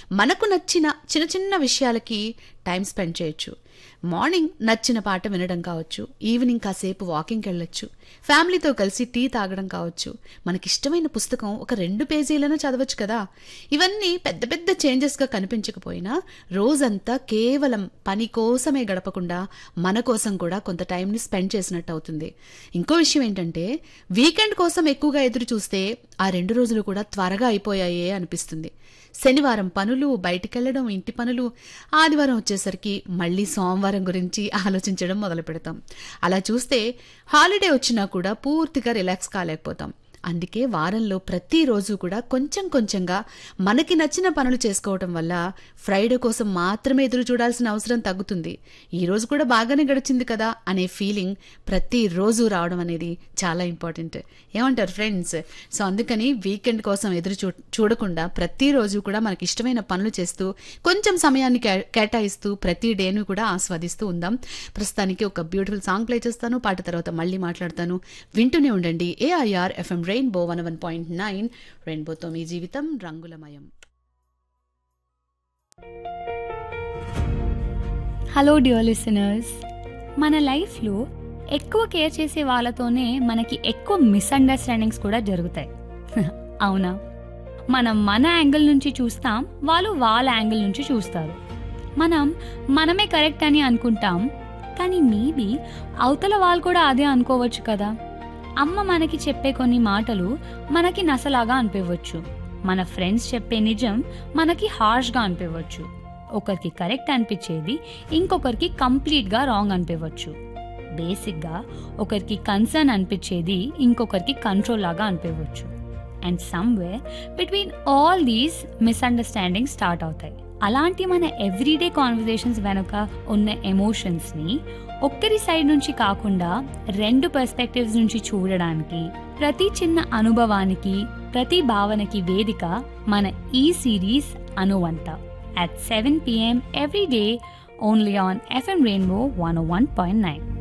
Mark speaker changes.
Speaker 1: మనకు నచ్చిన చిన్న చిన్న విషయాలకి టైం స్పెండ్ చేయొచ్చు మార్నింగ్ నచ్చిన పాట వినడం కావచ్చు ఈవినింగ్ కాసేపు వాకింగ్కి వెళ్ళొచ్చు ఫ్యామిలీతో కలిసి టీ తాగడం కావచ్చు మనకిష్టమైన పుస్తకం ఒక రెండు పేజీలను చదవచ్చు కదా ఇవన్నీ పెద్ద పెద్ద చేంజెస్గా కనిపించకపోయినా రోజంతా కేవలం పని కోసమే గడపకుండా మన కోసం కూడా కొంత టైంని స్పెండ్ చేసినట్టు అవుతుంది ఇంకో విషయం ఏంటంటే వీకెండ్ కోసం ఎక్కువగా ఎదురు చూస్తే ఆ రెండు రోజులు కూడా త్వరగా అయిపోయాయే అనిపిస్తుంది శనివారం పనులు బయటికెళ్లడం ఇంటి పనులు ఆదివారం వచ్చేసరికి మళ్ళీ సోమవారం గురించి ఆలోచించడం మొదలు పెడతాం అలా చూస్తే హాలిడే వచ్చినా కూడా పూర్తిగా రిలాక్స్ కాలేకపోతాం అందుకే వారంలో ప్రతిరోజు కూడా కొంచెం కొంచెంగా మనకి నచ్చిన పనులు చేసుకోవటం వల్ల ఫ్రైడే కోసం మాత్రమే ఎదురు చూడాల్సిన అవసరం తగ్గుతుంది ఈ రోజు కూడా బాగానే గడిచింది కదా అనే ఫీలింగ్ ప్రతిరోజు రావడం అనేది చాలా ఇంపార్టెంట్ ఏమంటారు ఫ్రెండ్స్ సో అందుకని వీకెండ్ కోసం ఎదురు చూ చూడకుండా ప్రతిరోజు కూడా మనకి ఇష్టమైన పనులు చేస్తూ కొంచెం సమయాన్ని కే- కేటాయిస్తూ ప్రతి డేను కూడా ఆస్వాదిస్తూ ఉందాం ప్రస్తుతానికి ఒక బ్యూటిఫుల్ సాంగ్ ప్లే చేస్తాను పాట తర్వాత మళ్ళీ మాట్లాడతాను వింటూనే ఉండండి AIR FM rainbow one one point nine రెయిన్బోతో మీ జీవితం రంగులమయం
Speaker 2: హలో డియర్ లిసనర్స్ మన లైఫ్లో ఎక్కువ కేర్ చేసే వాళ్ళతోనే మనకి ఎక్కువ మిస్అండర్స్టాండింగ్స్ కూడా జరుగుతాయి అవునా మనం మన యాంగిల్ నుంచి చూస్తాం వాళ్ళు వాళ్ళ యాంగిల్ నుంచి చూస్తారు మనం మనమే కరెక్ట్ అని అనుకుంటాం కానీ మేబీ అవతల వాళ్ళు కూడా అదే అనుకోవచ్చు కదా అమ్మ మనకి చెప్పే కొన్ని మాటలు మనకి నసలాగా అనిపించవచ్చు మన ఫ్రెండ్స్ చెప్పే నిజం మనకి హార్ష్గా అనిపించవచ్చు ఒకరికి కరెక్ట్ అనిపించేది ఇంకొకరికి కంప్లీట్గా రాంగ్ అనిపించవచ్చు బేసిక్గా ఒకరికి కన్సర్న్ అనిపించేది ఇంకొకరికి కంట్రోల్ లాగా అనిపించవచ్చు and somewhere between all these misunderstanding start అవుతాయి అలాంటి మన ఎవ్రీడే కాన్వర్జేషన్స్ వెనుక ఉన్న ఎమోషన్స్ని ఒక్కరి సైడ్ నుంచి కాకుండా రెండు పర్స్పెక్టివ్స్ నుంచి చూడడానికి ప్రతి చిన్న అనుభవానికి ప్రతి భావనకి వేదిక మన ఈ సిరీస్ అనువంత at 7 p.m. every day only on FM Rainbow 101.9.